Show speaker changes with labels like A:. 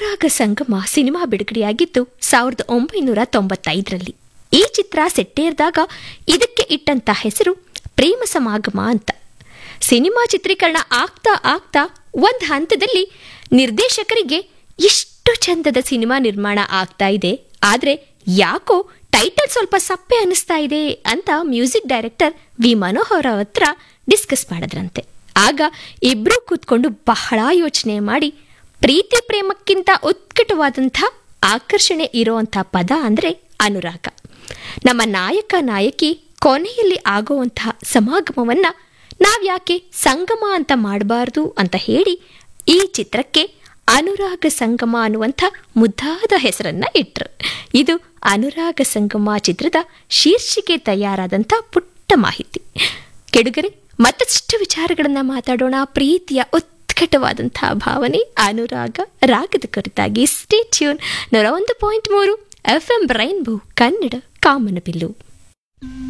A: ಅನುರಾಗ ಸಂಗಮ cinema ಬಿಡುಗಡೆಯಾಗಿದ್ದು ಸಾವಿರದ ಒಂಬೈನೂರ ತೊಂಬತ್ತೈದರಲ್ಲಿ ಈ ಚಿತ್ರ ಸೆಟ್ಟೇರಿದಾಗ ಇದಕ್ಕೆ ಇಟ್ಟಂತ ಹೆಸರು ಪ್ರೇಮ ಸಮಾಗಮ ಅಂತ ಸಿನಿಮಾ ಚಿತ್ರೀಕರಣ ಆಗ್ತಾ ಆಗ್ತಾ ಒಂದು ಹಂತದಲ್ಲಿ ನಿರ್ದೇಶಕರಿಗೆ ಇಷ್ಟು ಚಂದದ ಸಿನಿಮಾ ನಿರ್ಮಾಣ ಆಗ್ತಾ ಇದೆ ಆದ್ರೆ ಯಾಕೋ ಟೈಟಲ್ ಸ್ವಲ್ಪ ಸಪ್ಪೆ ಅನಿಸ್ತಾ ಇದೆ ಅಂತ ಮ್ಯೂಸಿಕ್ ಡೈರೆಕ್ಟರ್ ವಿ ಮನೋಹರ್ ಹತ್ರ ಡಿಸ್ಕಸ್ ಮಾಡಿದ್ರಂತೆ ಆಗ ಇಬ್ರು ಕೂತ್ಕೊಂಡು ಬಹಳ ಯೋಚನೆ ಮಾಡಿ ಪ್ರೀತಿ ಪ್ರೇಮಕ್ಕಿಂತ ಉತ್ಕಟವಾದಂಥ ಆಕರ್ಷಣೆ ಇರುವಂಥ ಪದ ಅಂದ್ರೆ ಅನುರಾಗ ನಮ್ಮ ನಾಯಕ ನಾಯಕಿ ಕೊನೆಯಲ್ಲಿ ಆಗುವಂತಹ ಸಮಾಗಮವನ್ನ ನಾವ್ಯಾಕೆ ಸಂಗಮ ಅಂತ ಮಾಡಬಾರ್ದು ಅಂತ ಹೇಳಿ ಈ ಚಿತ್ರಕ್ಕೆ ಅನುರಾಗ ಸಂಗಮ ಅನ್ನುವಂಥ ಮುದ್ದಾದ ಹೆಸರನ್ನ ಇಟ್ರು ಇದು ಅನುರಾಗ ಸಂಗಮ ಚಿತ್ರದ ಶೀರ್ಷಿಕೆ ತಯಾರಾದಂಥ ಪುಟ್ಟ ಮಾಹಿತಿ ಕೆಡುಗರೆ ಮತ್ತಷ್ಟು ವಿಚಾರಗಳನ್ನ ಮಾತಾಡೋಣ ಪ್ರೀತಿಯ ಉತ್ಕಟವಾದಂತಹ ಭಾವನೆ ಅನುರಾಗ ರಾಗದ ಕುರಿತಾಗಿ ಸ್ಟೇ ಟ್ಯೂನ್ ನೂರ ಒಂದು ಪಾಯಿಂಟ್ ಮೂರು ಎಫ್ ಎಂ ರೈನ್ಬೋ ಕನ್ನಡ ಕಾಮನಬಿಲ್ಲು